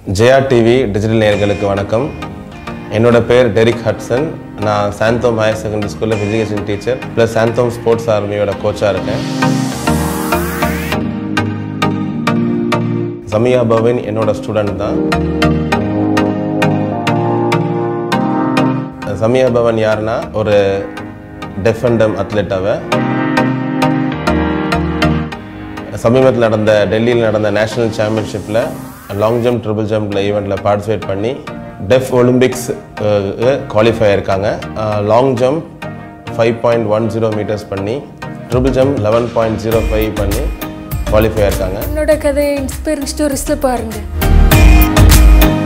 Jaya TV digital நேயர்களுக்கு வணக்கம் என்னோட பேர் டெரிக் ஹட்சன் நான் சாந்தோம் ஹையர் செகண்டரி ஸ்கூலில் ஃபிசிகேஷன் டீச்சர் ப்ளஸ் சாந்தோம் ஸ்போர்ட்ஸ் ஆர்மியோட கோச்சாக இருக்கேன் சமியா பவின் என்னோட ஸ்டூடெண்ட் தான் சமியா பவன் யாருன்னா ஒரு டெஃபண்டம் அத்லெட் அவ சமீபத்தில் நடந்த டெல்லியில் நடந்த நேஷனல் சாம்பியன்ஷிப்பில் லாங் ஜம்ப் ட்ரிபிள் ஜம்பில் ஈவெண்ட்டில் பார்ட்டிசிபேட் பண்ணி டெஃப் ஒலிம்பிக்ஸ் குவாலிஃபை ஆயிருக்காங்க long jump five point one zero metres பண்ணி triple jump eleven point zero five பண்ணி குவாலிஃபை ஆயிருக்காங்க என்னோட கதையை இன்ஸ்பைரிங் ஸ்டோரிஸில் பாருங்கள்